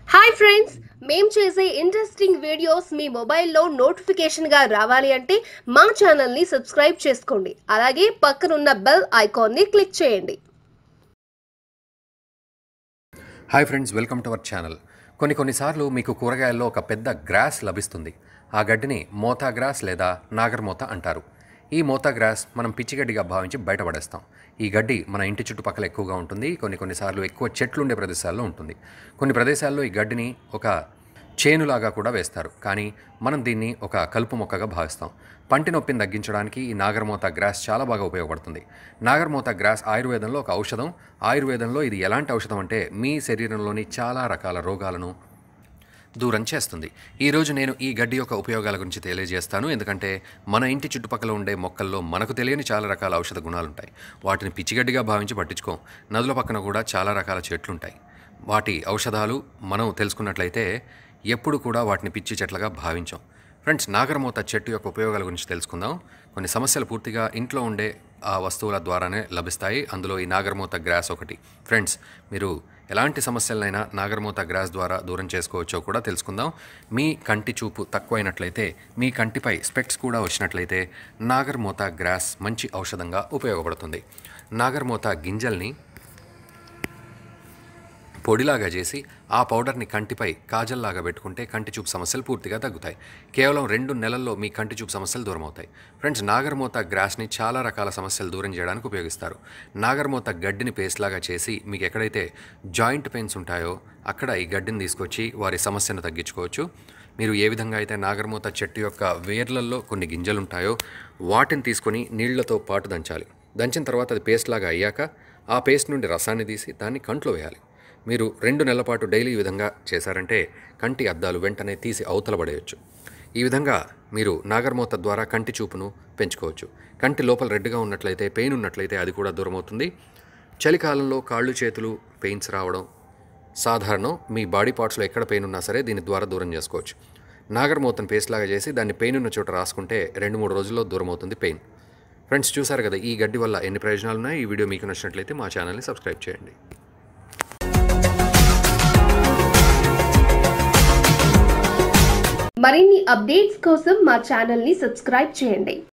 hi friends మేం చేసే interesting videos మీ మొబైల్లో నోటిఫికేషన్గా రావాలి అంటే మా ఛానల్ని సబ్స్క్రైబ్ చేసుకోండి అలాగే పక్కనున్న బెల్ ఐకాన్ని క్లిక్ చేయండి hi friends welcome to our channel కొన్ని కొన్నిసార్లు మీకు కూరగాయల్లో ఒక పెద్ద గ్రాస్ లభిస్తుంది ఆ గడ్డిని మోతా గ్రాస్ లేదా నాగర్మోత అంటారు ఈ మోతా గ్రాస్ మనం పిచ్చిగడ్డిగా భావించి బయటపడేస్తాం ఈ గడ్డి మన ఇంటి చుట్టుపక్కల ఎక్కువగా ఉంటుంది కొన్ని కొన్నిసార్లు ఎక్కువ చెట్లు ఉండే ప్రదేశాల్లో ఉంటుంది కొన్ని ప్రదేశాల్లో ఈ గడ్డిని ఒక చేనులాగా కూడా వేస్తారు కానీ మనం దీన్ని ఒక కలుపు మొక్కగా భావిస్తాం పంటి నొప్పిని తగ్గించడానికి ఈ నాగరమోత గ్రాస్ చాలా బాగా ఉపయోగపడుతుంది నాగరమోత గ్రాస్ ఆయుర్వేదంలో ఒక ఔషధం ఆయుర్వేదంలో ఇది ఎలాంటి ఔషధం అంటే మీ శరీరంలోని చాలా రకాల రోగాలను దూరం చేస్తుంది ఈరోజు నేను ఈ గడ్డి యొక్క ఉపయోగాల గురించి తెలియజేస్తాను ఎందుకంటే మన ఇంటి చుట్టుపక్కల ఉండే మొక్కల్లో మనకు తెలియని చాలా రకాల ఔషధ గుణాలు ఉంటాయి వాటిని పిచ్చిగడ్డిగా భావించి పట్టించుకోం నదుల పక్కన కూడా చాలా రకాల చెట్లు ఉంటాయి వాటి ఔషధాలు మనం తెలుసుకున్నట్లయితే ఎప్పుడు కూడా వాటిని పిచ్చి చెట్లుగా భావించాం ఫ్రెండ్స్ నాగరమూత చెట్టు యొక్క ఉపయోగాల గురించి తెలుసుకుందాం కొన్ని సమస్యలు పూర్తిగా ఇంట్లో ఉండే ఆ వస్తువుల ద్వారానే లభిస్తాయి అందులో ఈ నాగరమూత గ్రాస్ ఒకటి ఫ్రెండ్స్ మీరు ఎలాంటి సమస్యలనైనా నాగరమూత గ్రాస్ ద్వారా దూరం చేసుకోవచ్చో కూడా తెలుసుకుందాం మీ కంటి చూపు తక్కువైనట్లయితే మీ కంటిపై స్పెక్ట్స్ కూడా వచ్చినట్లయితే నాగరమూత గ్రాస్ మంచి ఔషధంగా ఉపయోగపడుతుంది నాగరమూత గింజల్ని పొడిలాగా చేసి ఆ పౌడర్ని కంటిపై కాజల్లాగా పెట్టుకుంటే కంటి చూపు సమస్యలు పూర్తిగా తగ్గుతాయి కేవలం రెండు నెలల్లో మీ కంటి చూపు సమస్యలు దూరం అవుతాయి ఫ్రెండ్స్ నాగరమూత గ్రాస్ని చాలా రకాల సమస్యలు దూరం చేయడానికి ఉపయోగిస్తారు నాగరమూత గడ్డిని పేస్ట్లాగా చేసి మీకు ఎక్కడైతే జాయింట్ పెయిన్స్ ఉంటాయో అక్కడ ఈ గడ్డిని తీసుకొచ్చి వారి సమస్యను తగ్గించుకోవచ్చు మీరు ఏ విధంగా అయితే నాగరమూత చెట్టు యొక్క వేర్లల్లో కొన్ని గింజలు ఉంటాయో వాటిని తీసుకొని నీళ్లతో పాటు దంచాలి దంచిన తర్వాత అది పేస్ట్ లాగా అయ్యాక ఆ పేస్ట్ నుండి రసాన్ని తీసి దాన్ని కంట్లో వేయాలి మీరు రెండు నెలల పాటు డైలీ ఈ విధంగా చేశారంటే కంటి అద్దాలు వెంటనే తీసి అవతల పడేయచ్చు ఈ విధంగా మీరు నాగర్మూత ద్వారా కంటి చూపును పెంచుకోవచ్చు కంటి లోపల రెడ్గా ఉన్నట్లయితే పెయిన్ ఉన్నట్లయితే అది కూడా దూరం అవుతుంది చలికాలంలో కాళ్ళు చేతులు పెయిన్స్ రావడం సాధారణం మీ బాడీ పార్ట్స్లో ఎక్కడ పెయిన్ ఉన్నా సరే దీని ద్వారా దూరం చేసుకోవచ్చు నాగర్మూతను పేస్ట్ లాగా చేసి దాన్ని పెయిన్ ఉన్న చోట రాసుకుంటే రెండు మూడు రోజుల్లో దూరం అవుతుంది పెయిన్ ఫ్రెండ్స్ చూసారు కదా ఈ గడ్డి వల్ల ఎన్ని ప్రయోజనాలు ఉన్నాయి ఈ వీడియో మీకు నచ్చినట్లయితే మా ఛానల్ని సబ్స్క్రైబ్ చేయండి మరిన్ని అప్డేట్స్ కోసం మా ఛానల్ని సబ్స్క్రైబ్ చేయండి